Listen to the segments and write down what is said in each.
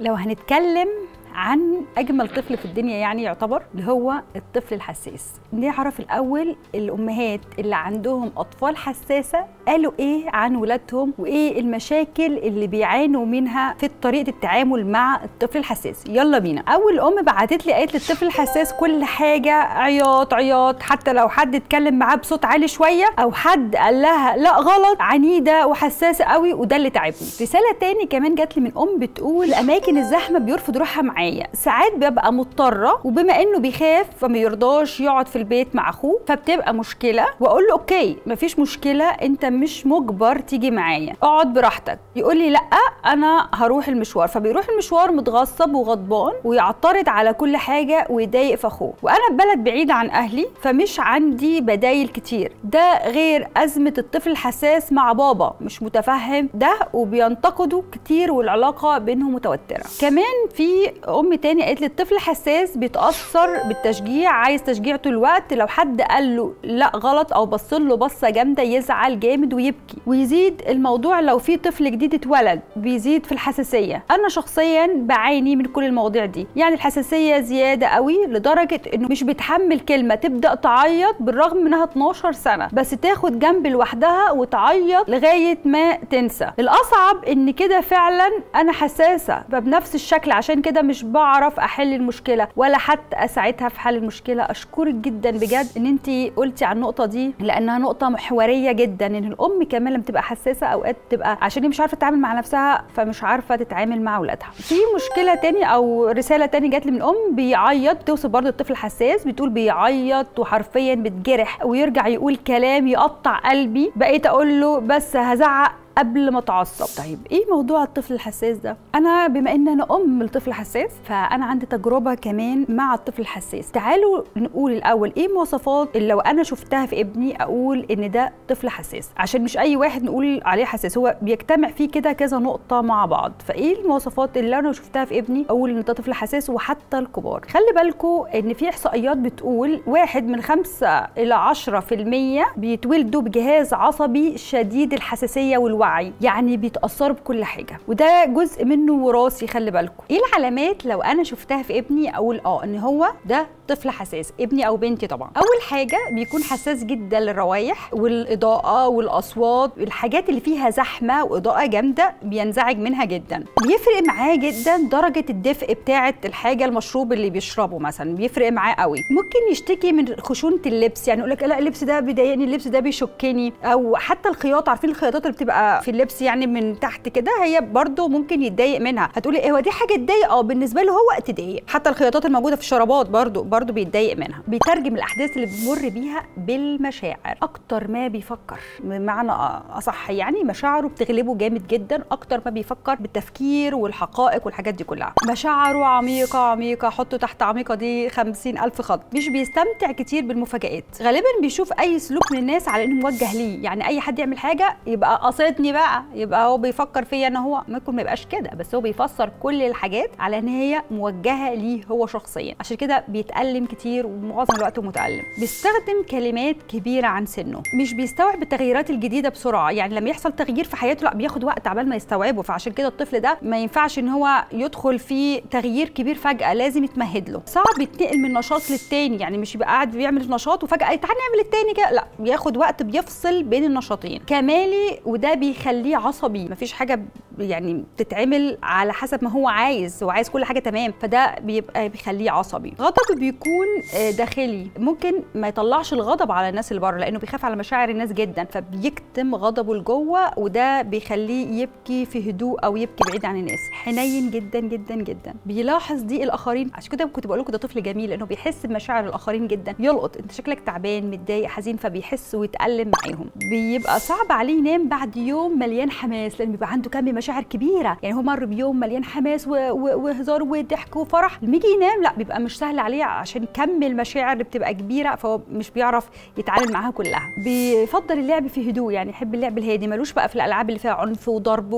لو هنتكلم عن اجمل طفل في الدنيا يعني يعتبر اللي هو الطفل الحساس نعرف الاول الامهات اللي عندهم اطفال حساسه قالوا ايه عن ولادهم وايه المشاكل اللي بيعانوا منها في طريقه التعامل مع الطفل الحساس يلا بينا اول ام بعتت لي قالت لي الطفل الحساس كل حاجه عياط عياط حتى لو حد اتكلم معاه بصوت عالي شويه او حد قال لها لا غلط عنيده وحساسه قوي وده اللي تعبني رساله تاني كمان جات لي من ام بتقول الاماكن الزحمه بيرفض يروحها معايا ساعات ببقى مضطره وبما انه بيخاف فما يرضاش يقعد في البيت مع اخوه فبتبقى مشكله واقول له اوكي مفيش مشكله انت مش مجبر تيجي معايا اقعد براحتك يقول لي لا انا هروح المشوار فبيروح المشوار متغصب وغضبان ويعترض على كل حاجه ويضايق في اخوه وانا في بلد بعيده عن اهلي فمش عندي بدايل كتير ده غير ازمه الطفل الحساس مع بابا مش متفهم ده وبينتقده كتير والعلاقه بينهم متوتره كمان في ام تاني قالت لي الطفل الحساس بيتاثر بالتشجيع عايز تشجيع طول الوقت لو حد قال له لا غلط او بص له بصه جامده يزعل جامد ويبكي ويزيد الموضوع لو في طفل جديد اتولد بيزيد في الحساسيه انا شخصيا بعاني من كل المواضيع دي يعني الحساسيه زياده قوي لدرجه انه مش بتحمل كلمه تبدا تعيط بالرغم منها 12 سنه بس تاخد جنب لوحدها وتعيط لغايه ما تنسى الاصعب ان كده فعلا انا حساسه فبنفس الشكل عشان كده مش بعرف احل المشكله ولا حتى اساعدها في حل المشكله اشكرك جدا بجد ان انت قلتي على النقطه دي لانها نقطه محوريه جدا ان الام كمان لما تبقى حساسه اوقات تبقى عشان هي مش عارفه تتعامل مع نفسها فمش عارفه تتعامل مع اولادها في مشكله تاني او رساله تاني جات لي من ام بيعيط بتوصف برضه الطفل الحساس بتقول بيعيط وحرفيا بتجرح ويرجع يقول كلام يقطع قلبي بقيت اقول له بس هزعق قبل ما اتعصب طيب ايه موضوع الطفل الحساس ده انا بما ان انا ام لطفل حساس فانا عندي تجربه كمان مع الطفل الحساس تعالوا نقول الاول ايه المواصفات اللي لو انا شفتها في ابني اقول ان ده طفل حساس عشان مش اي واحد نقول عليه حساس هو بيجتمع فيه كده كذا نقطه مع بعض فايه المواصفات اللي انا شفتها في ابني اقول ان ده طفل حساس وحتى الكبار خلي بالكم ان في احصائيات بتقول واحد من خمسة الى عشرة في المية بيتولدوا بجهاز عصبي شديد الحساسيه والوعي الوعي يعني بيتاثروا بكل حاجه وده جزء منه وراثي خلي بالكم ايه العلامات لو انا شفتها في ابني اقول اه ان هو ده طفل حساس ابني او بنتي طبعا اول حاجه بيكون حساس جدا للروايح والاضاءه والاصوات الحاجات اللي فيها زحمه واضاءه جامده بينزعج منها جدا بيفرق معاه جدا درجه الدفء بتاعه الحاجه المشروب اللي بيشربه مثلا بيفرق معاه قوي ممكن يشتكي من خشونه اللبس يعني يقول لك لا اللبس ده بيضايقني اللبس ده بيشكني او حتى الخياطه عارفين الخياطات اللي بتبقى في اللبس يعني من تحت كده هي برده ممكن يتضايق منها هتقولي ايه هو دي حاجه تضايق اه بالنسبه له هو تضايق حتى الخياطات الموجوده في الشرابات برده برده بيتضايق منها بيترجم الاحداث اللي بيمر بيها بالمشاعر اكتر ما بيفكر بمعنى اصح يعني مشاعره بتغلبه جامد جدا اكتر ما بيفكر بالتفكير والحقائق والحاجات دي كلها مشاعره عميقه عميقه حطوا تحت عميقه دي خمسين الف خط مش بيستمتع كتير بالمفاجآت غالبا بيشوف اي سلوك من الناس على انه موجه ليه يعني اي حد يعمل حاجه يبقى قصدني بقى يبقى هو بيفكر فيا ان هو ممكن ما يبقاش كده بس هو بيفسر كل الحاجات على ان هي موجهه ليه هو شخصيا عشان كده بيتألم كتير ومعظم الوقت متألم بيستخدم كلمات كبيره عن سنه مش بيستوعب التغييرات الجديده بسرعه يعني لما يحصل تغيير في حياته لا بياخد وقت عبال ما يستوعبه فعشان كده الطفل ده ما ينفعش ان هو يدخل في تغيير كبير فجاه لازم يتمهد له صعب يتنقل من نشاط للتاني يعني مش يبقى قاعد بيعمل نشاط وفجاه تعالى نعمل التاني كده لا بياخد وقت بيفصل بين النشاطين كمالي وده بيخليه عصبي مفيش حاجه يعني بتتعمل على حسب ما هو عايز هو عايز كل حاجه تمام فده بيبقى بيخليه عصبي غضبه بيكون داخلي ممكن ما يطلعش الغضب على الناس اللي بره لانه بيخاف على مشاعر الناس جدا فبيكتم غضبه لجوه وده بيخليه يبكي في هدوء او يبكي بعيد عن الناس حنين جدا جدا جدا بيلاحظ ضيق الاخرين عشان كده كنت بقول لكم ده طفل جميل لانه بيحس بمشاعر الاخرين جدا يلقط انت شكلك تعبان متضايق حزين فبيحس ويتالم معاهم بيبقى صعب عليه ينام بعد يوم مليان حماس لان بيبقى عنده كم مشاعر كبيره يعني هو مر بيوم مليان حماس وهزار وضحك وفرح لما يجي ينام لا بيبقى مش سهل عليه عشان كم المشاعر اللي بتبقى كبيره فهو مش بيعرف يتعامل معاها كلها بيفضل اللعب في هدوء يعني يحب اللعب الهادي ملوش بقى في الالعاب اللي فيها عنف وضرب لا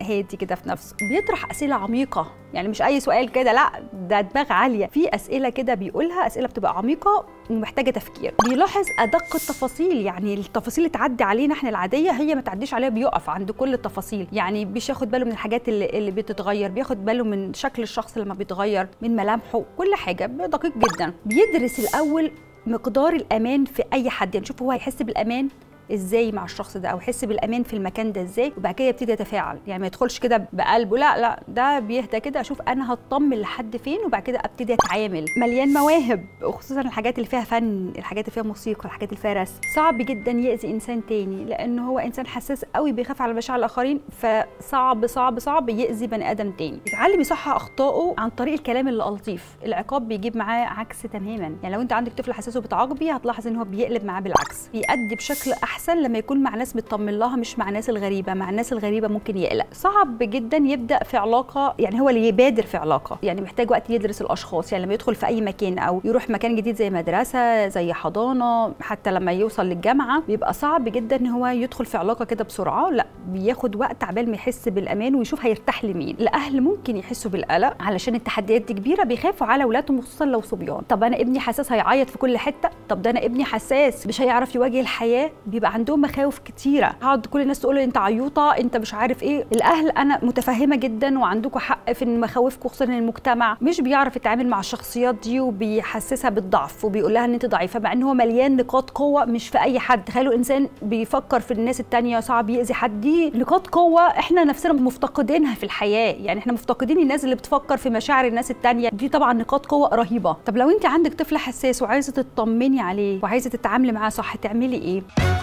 هادي كده في نفسه بيطرح اسئله عميقه يعني مش اي سؤال كده لا ده دماغ عاليه في اسئله كده بيقولها اسئله بتبقى عميقه ومحتاجه تفكير بيلاحظ ادق التفاصيل يعني التفاصيل اللي تعدي علينا احنا العاديه هي ما تعديش عليها بيقف عند كل التفاصيل يعني مش ياخد باله من الحاجات اللي, اللي بتتغير بياخد باله من شكل الشخص لما بيتغير من ملامحه كل حاجه دقيق جدا بيدرس الاول مقدار الامان في اي حد يعني شوف هو هيحس بالامان ازاي مع الشخص ده او يحس بالامان في المكان ده ازاي وبعد كده يبتدي يتفاعل يعني ما يدخلش كده بقلبه لا لا ده بيهدى كده اشوف انا هطمن لحد فين وبعد كده ابتدي اتعامل مليان مواهب وخصوصا الحاجات اللي فيها فن الحاجات اللي فيها موسيقى الحاجات اللي فيها رسم صعب جدا يأذي انسان تاني لانه هو انسان حساس قوي بيخاف على مشاعر الاخرين فصعب صعب صعب يأذي بني ادم تاني يتعلم يصحح اخطائه عن طريق الكلام اللطيف العقاب بيجيب معاه عكس تماما يعني لو انت عندك طفل حساس وبتعاقبي هتلاحظ ان هو بيقلب معاه بالعكس بيأدي بشكل احسن لما يكون مع ناس بتطمن لها مش مع الناس الغريبه مع الناس الغريبه ممكن يقلق صعب جدا يبدا في علاقه يعني هو اللي يبادر في علاقه يعني محتاج وقت يدرس الاشخاص يعني لما يدخل في اي مكان او يروح مكان جديد زي مدرسه زي حضانه حتى لما يوصل للجامعه بيبقى صعب جدا ان هو يدخل في علاقه كده بسرعه لا بياخد وقت عبال ما يحس بالامان ويشوف هيرتاح لمين الاهل ممكن يحسوا بالقلق علشان التحديات دي كبيره بيخافوا على اولادهم خصوصا لو صبيان طب انا ابني حساس هيعيط في كل حته طب ده انا ابني حساس مش هيعرف يواجه الحياه بيبقى عندهم مخاوف كتيره هقعد كل الناس تقول انت عيوطه انت مش عارف ايه الاهل انا متفهمه جدا وعندكم حق في ان مخاوفكم خصوصا المجتمع مش بيعرف يتعامل مع الشخصيات دي وبيحسسها بالضعف وبيقول لها ان انت ضعيفه مع ان هو مليان نقاط قوه مش في اي حد تخيلوا انسان بيفكر في الناس التانية صعب يأذي حد دي نقاط قوه احنا نفسنا مفتقدينها في الحياه يعني احنا مفتقدين الناس اللي بتفكر في مشاعر الناس التانية دي طبعا نقاط قوه رهيبه طب لو انت عندك طفل حساس وعايزه تطمني عليه وعايزه تتعاملي معاه صح تعملي ايه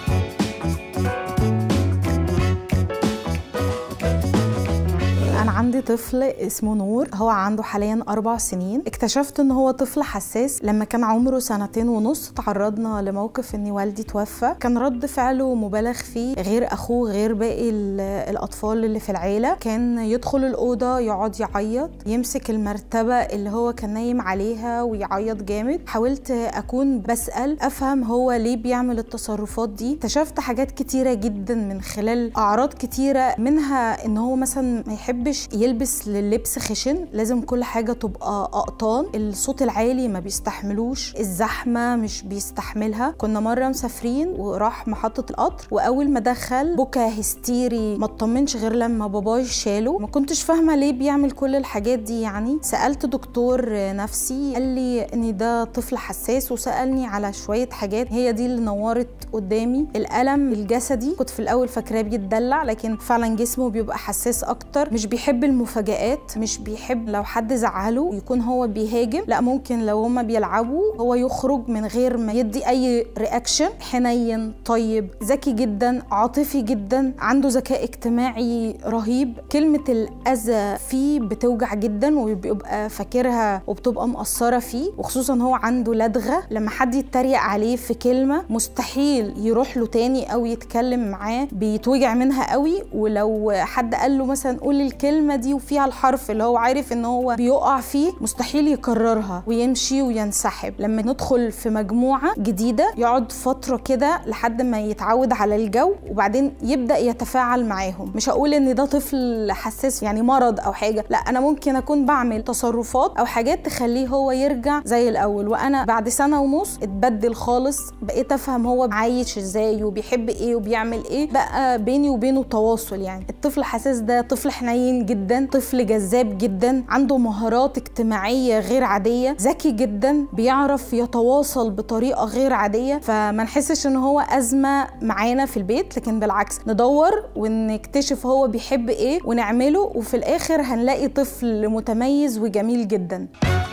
أنا عندي طفل اسمه نور هو عنده حاليا أربع سنين اكتشفت إن هو طفل حساس لما كان عمره سنتين ونص تعرضنا لموقف إن والدي توفى كان رد فعله مبالغ فيه غير أخوه غير باقي الأطفال اللي في العيلة كان يدخل الأوضة يقعد يعيط يمسك المرتبة اللي هو كان نايم عليها ويعيط جامد حاولت أكون بسأل أفهم هو ليه بيعمل التصرفات دي اكتشفت حاجات كتيرة جدا من خلال أعراض كتيرة منها إن هو مثلا ما يحبش يلبس للبس خشن لازم كل حاجة تبقى أقطان الصوت العالي ما بيستحملوش الزحمة مش بيستحملها كنا مرة مسافرين وراح محطة القطر وأول ما دخل بكى هستيري ما اطمنش غير لما باباي شاله ما كنتش فاهمة ليه بيعمل كل الحاجات دي يعني سألت دكتور نفسي قال لي إن ده طفل حساس وسألني على شوية حاجات هي دي اللي نورت قدامي الألم الجسدي كنت في الأول فاكراه بيتدلع لكن فعلا جسمه بيبقى حساس أكتر مش بيحب المفاجآت مش بيحب لو حد زعله يكون هو بيهاجم لا ممكن لو هما بيلعبوا هو يخرج من غير ما يدي اي رياكشن حنين طيب ذكي جدا عاطفي جدا عنده ذكاء اجتماعي رهيب كلمة الأذى فيه بتوجع جدا وبيبقى فاكرها وبتبقى مقصرة فيه وخصوصا هو عنده لدغة لما حد يتريق عليه في كلمة مستحيل يروح له تاني أو يتكلم معاه بيتوجع منها قوي ولو حد قال له مثلا قول الكلمة دي وفيها الحرف اللي هو عارف ان هو بيقع فيه مستحيل يكررها ويمشي وينسحب لما ندخل في مجموعة جديدة يقعد فترة كده لحد ما يتعود على الجو وبعدين يبدأ يتفاعل معاهم مش هقول ان ده طفل حساس يعني مرض او حاجة لا انا ممكن اكون بعمل تصرفات او حاجات تخليه هو يرجع زي الاول وانا بعد سنة ونص اتبدل خالص بقيت افهم هو عايش ازاي وبيحب ايه وبيعمل ايه بقى بيني وبينه تواصل يعني الطفل الحساس ده طفل حنين جدا طفل جذاب جدا عنده مهارات اجتماعية غير عادية ذكي جدا بيعرف يتواصل بطريقة غير عادية فما نحسش ان هو أزمة معانا في البيت لكن بالعكس ندور ونكتشف هو بيحب ايه ونعمله وفي الآخر هنلاقي طفل متميز وجميل جدا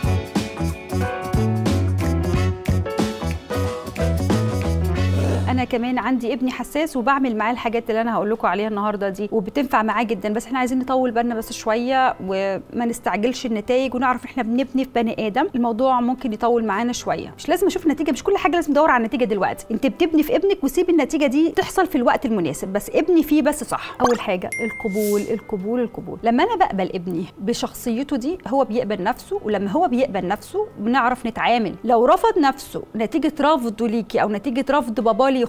انا كمان عندي ابني حساس وبعمل معاه الحاجات اللي انا هقول لكم عليها النهارده دي وبتنفع معاه جدا بس احنا عايزين نطول بالنا بس شويه وما نستعجلش النتائج ونعرف احنا بنبني في بني ادم الموضوع ممكن يطول معانا شويه مش لازم اشوف نتيجه مش كل حاجه لازم ندور على النتيجه دلوقتي انت بتبني في ابنك وسيب النتيجه دي تحصل في الوقت المناسب بس ابني فيه بس صح اول حاجه القبول القبول القبول لما انا بقبل ابني بشخصيته دي هو بيقبل نفسه ولما هو بيقبل نفسه بنعرف نتعامل لو رفض نفسه نتيجه رفضه ليكي او نتيجه رفض بابا لي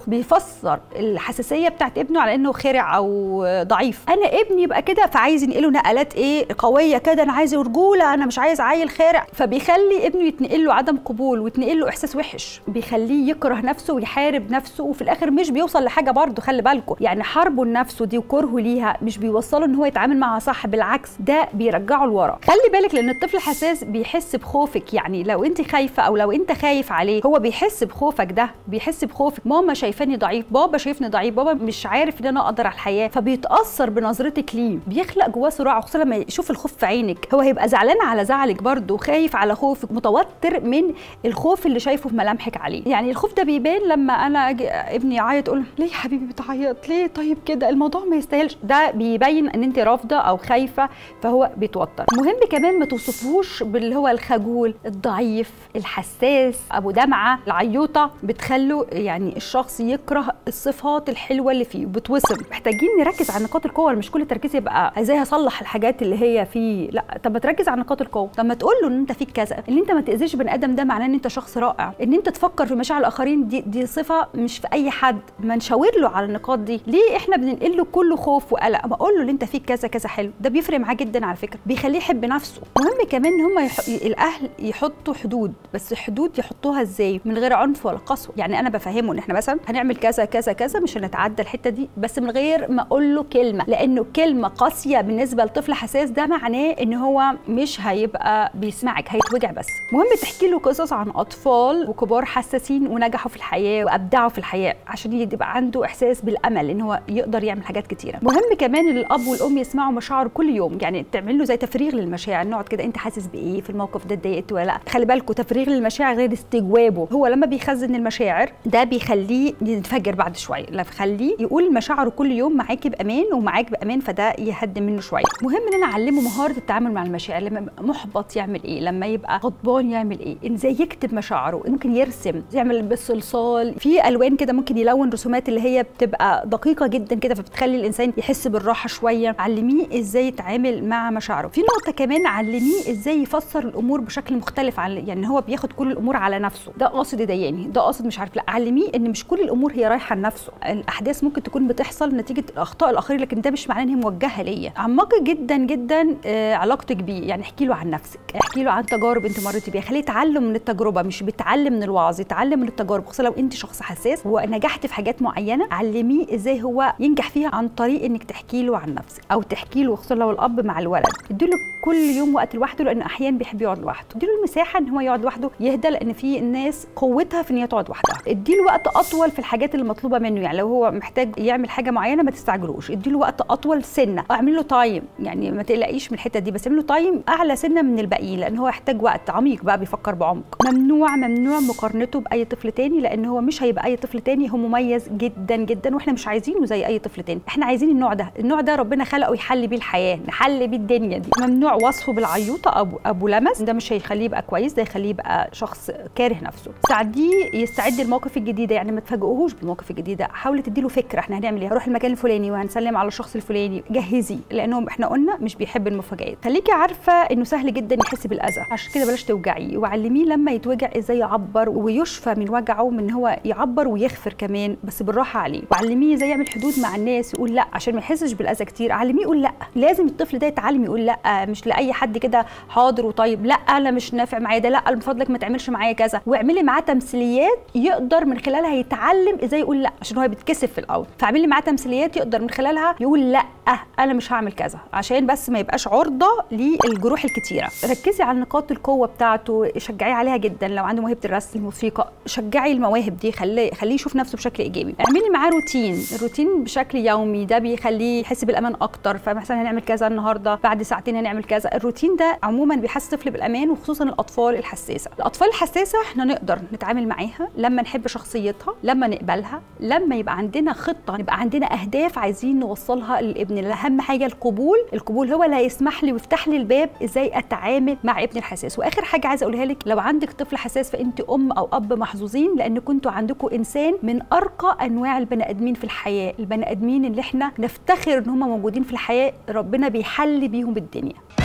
بيفسر الحساسيه بتاعت ابنه على انه خرع او ضعيف انا ابني يبقى كده فعايز ينقله نقلات ايه قويه كده انا عايز رجوله انا مش عايز عيل خارع فبيخلي ابنه يتنقل له عدم قبول ويتنقل له احساس وحش بيخليه يكره نفسه ويحارب نفسه وفي الاخر مش بيوصل لحاجه برضه خلي بالكم يعني حربه لنفسه دي وكرهه ليها مش بيوصله ان هو يتعامل معاها صح بالعكس ده بيرجعه لورا خلي بالك لان الطفل الحساس بيحس بخوفك يعني لو انت خايفه او لو انت خايف عليه هو بيحس بخوفك ده بيحس بخوفك ماما شايفاني ضعيف بابا شايفني ضعيف بابا مش عارف ان انا اقدر على الحياه فبيتاثر بنظرتك ليه بيخلق جواه صراع خصوصا لما يشوف الخوف في عينك هو هيبقى زعلان على زعلك برضه خايف على خوفك متوتر من الخوف اللي شايفه في ملامحك عليه يعني الخوف ده بيبان لما انا اجي ابني يعيط اقول ليه يا حبيبي بتعيط ليه طيب كده الموضوع ما يستاهلش ده بيبين ان انت رافضه او خايفه فهو بيتوتر مهم كمان ما توصفوش باللي هو الخجول الضعيف الحساس ابو دمعه العيوطه بتخلوا يعني الشخص يكره الصفات الحلوه اللي فيه بتوصم محتاجين نركز على نقاط القوه مش كل تركيز يبقى ازاي اصلح الحاجات اللي هي فيه لا طب ما تركز على نقاط القوه طب ما تقول له ان انت فيك كذا ان انت ما تاذيش بني ادم ده معناه ان انت شخص رائع ان انت تفكر في مشاعر الاخرين دي دي صفه مش في اي حد ما نشاور له على النقاط دي ليه احنا بننقل له كله خوف وقلق ما اقول له ان انت فيك كذا كذا حلو ده بيفرق معاه جدا على فكره بيخليه يحب نفسه مهم كمان ان هم يح... الاهل يحطوا حدود بس حدود يحطوها ازاي من غير عنف ولا قسوه يعني انا بفهمه ان احنا مثلا هنعمل كذا كذا كذا مش هنتعدى الحته دي بس من غير ما اقول له كلمه لانه كلمه قاسيه بالنسبه لطفل حساس ده معناه ان هو مش هيبقى بيسمعك هيتوجع بس مهم تحكي له قصص عن اطفال وكبار حساسين ونجحوا في الحياه وابدعوا في الحياه عشان يبقى عنده احساس بالامل ان هو يقدر يعمل حاجات كتيره مهم كمان ان الاب والام يسمعوا مشاعره كل يوم يعني تعمل له زي تفريغ للمشاعر نقعد كده انت حاسس بايه في الموقف ده اتضايقت ولا لا خلي بالكم تفريغ للمشاعر غير استجوابه هو لما بيخزن المشاعر ده بيخليه ينفجر بعد شويه لا بيخليه يقول مشاعره كل يوم معاكي بامان ومعاك بامان فده يهدي منه شويه مهم ان انا اعلمه مهاره التعامل مع المشاعر لما يبقى محبط يعمل ايه لما يبقى غضبان يعمل ايه ازاي يكتب مشاعره ممكن يرسم يعمل بالصلصال في الوان كده ممكن يلون رسومات اللي هي بتبقى دقيقه جدا كده فبتخلي الانسان يحس بالراحه شويه علميه ازاي يتعامل مع مشاعره في نقطه كمان علميه ازاي يفسر الامور بشكل مختلف عن يعني هو بياخد كل الامور على نفسه ده قاصد يضايقني ده قاصد مش عارف لا علميه ان مش كل الامور هي رايحه لنفسه الاحداث ممكن تكون بتحصل نتيجه اخطاء الاخرين لكن ده مش معناه ان هي موجهه ليا عمقي جدا جدا آه علاقتك بيه يعني احكي له عن نفسك احكي له عن تجارب انت مريتي بيها خليه يتعلم من التجربه مش بيتعلم من الوعظ يتعلم من التجارب خصوصا لو انت شخص حساس ونجحت في حاجات معينه علميه ازاي هو ينجح فيها عن طريق انك تحكي له عن نفسك او تحكي له خصوصا لو الاب مع الولد اديله كل يوم وقت لوحده لان احيانا بيحب يقعد لوحده اديله المساحه ان هو يقعد لوحده يهدى لان في ناس قوتها في ان هي تقعد لوحدها اديله وقت اطول في الحاجات اللي مطلوبه منه يعني لو هو محتاج يعمل حاجه معينه ما تستعجلوش اديله وقت اطول سنه اعمل له تايم يعني ما تقلقيش من الحته دي بس اعمل له تايم اعلى سنه من الباقيين لان هو يحتاج وقت عميق بقى بيفكر بعمق ممنوع ممنوع مقارنته باي طفل تاني لان هو مش هيبقى اي طفل تاني هو مميز جدا جدا واحنا مش عايزينه زي اي طفل تاني احنا عايزين النوع ده النوع ده ربنا خلقه يحل بيه الحياه نحل بيه الدنيا دي ممنوع وصفه بالعيوطه ابو ابو لمس ده مش هيخليه يبقى كويس ده يخليه يبقى شخص كاره نفسه ساعديه يستعد للمواقف الجديده يعني ما تفاجئوهوش بالمواقف الجديده حاولي تديله فكره احنا هنعمل ايه هروح المكان الفلاني وهنسلم على الشخص الفلاني جهزي لانه احنا قلنا مش بيحب المفاجآت خليكي عارفه انه سهل جدا يحس بالاذى عشان كده بلاش توجعيه وعلميه لما يتوجع ازاي يعبر ويشفى من وجعه من هو يعبر ويغفر كمان بس بالراحه عليه وعلميه ازاي يعمل حدود مع الناس يقول لا عشان ما يحسش بالاذى كتير علميه يقول لا لازم الطفل ده يتعلم يقول لا مش لاي حد كده حاضر وطيب لا انا مش نافع معايا ده لا من فضلك ما تعملش معايا كذا واعملي معاه تمثيليات يقدر من خلالها يتعلم ازاي يقول لا عشان هو بيتكسف في الاول فاعملي معاه تمثيليات يقدر من خلالها يقول لا انا مش هعمل كذا عشان بس ما يبقاش عرضه للجروح الكتيره ركزي على نقاط القوه بتاعته شجعيه عليها جدا لو عنده موهبه الرسم الموسيقى شجعي المواهب دي خليه خليه يشوف نفسه بشكل ايجابي اعملي معاه روتين الروتين بشكل يومي ده بيخليه يحس بالامان اكتر فمثلا هنعمل كذا النهارده بعد ساعتين هنعمل كذا الروتين ده عموما بيحسس الطفل بالامان وخصوصا الاطفال الحساسه الاطفال الحساسه احنا نقدر نتعامل معاها لما نحب شخصيتها لما نقبلها لما يبقى عندنا خطه يبقى عندنا اهداف عايزين نوصلها للابن اهم حاجه القبول القبول هو اللي هيسمح لي ويفتح لي الباب ازاي اتعامل مع ابني الحساس واخر حاجه عايزه اقولها لك لو عندك طفل حساس فانت ام او اب محظوظين لان كنتوا عندكم انسان من ارقى انواع البني ادمين في الحياه البني ادمين اللي احنا نفتخر ان هم موجودين في الحياه ربنا بيحل بيهم الدنيا